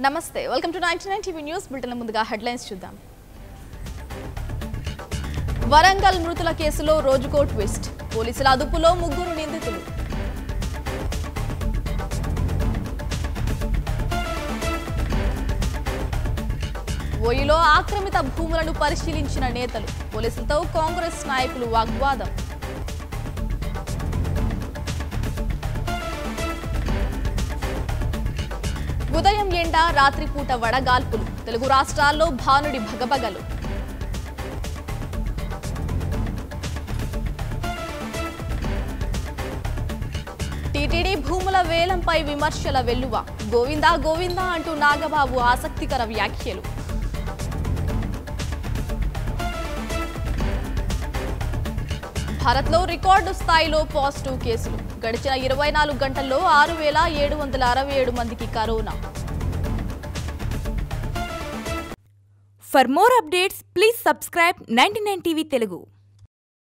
నమస్తే welcome to ninety nine TV news bulletin ముందుగా headlines చూద్దాం వరంగల్ మృతుల కేసులో రోజుకో ట్విస్ట్ పోలీసుల అదుపులో ముగ్గురు నిందితులు ఓయిలో ఆక్రమిత భూములను పరిశీలించిన నేతలు పోలీసులతో కాంగ్రెస్ నాయకులు వాగ్వాదం ఉదయం ఎండ రాత్రిపూట వడగాల్పులు తెలుగు రాష్ట్రాల్లో భానుడి భగభగలు టీటీడీ భూముల వేలంపై విమర్శల వెల్లువ గోవిందా గోవిందా అంటూ నాగబాబు ఆసక్తికర వ్యాఖ్యలు భారత్లో రికార్డు స్థాయిలో పాజిటివ్ కేసులు గడిచిన ఇరవై నాలుగు గంటల్లో ఆరు వేల ఏడు వందల అరవై ఏడు మందికి corona For more updates, please subscribe 99 TV Telugu.